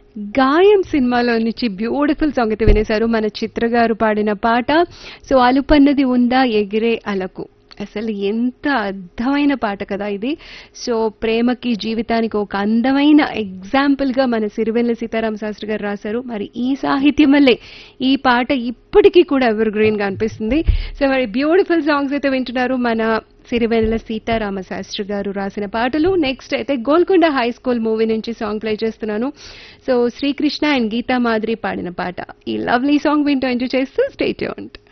గాయం సినిమాలో నుంచి బ్యూటిఫుల్ సాంగ్ అయితే వినేశారు మన చిత్ర గారు పాడిన పాట సో అలుపన్నది ఉందా ఎగిరే అలకు అసలు ఎంత అర్థమైన పాట కదా ఇది సో ప్రేమకి జీవితానికి ఒక అందమైన ఎగ్జాంపుల్ గా మన సిరివెల్ల సీతారామ శాస్త్రి గారు రాశారు మరి ఈ సాహిత్యం వల్లే ఈ పాట ఇప్పటికీ కూడా ఎవర్ గ్రీన్ గా అనిపిస్తుంది సో మరి బ్యూటిఫుల్ సాంగ్స్ అయితే వింటున్నారు మన సిరివెల్ల సీతారామ శాస్త్రి గారు రాసిన పాటలు నెక్స్ట్ అయితే గోల్కొండ హై స్కూల్ మూవీ నుంచి సాంగ్ ప్లే చేస్తున్నాను సో శ్రీకృష్ణ అండ్ గీతా మాదిరి పాడిన పాట ఈ లవ్లీ సాంగ్ వింటూ ఎంజాయ్ చేస్తూ స్టే ట్యూన్డ్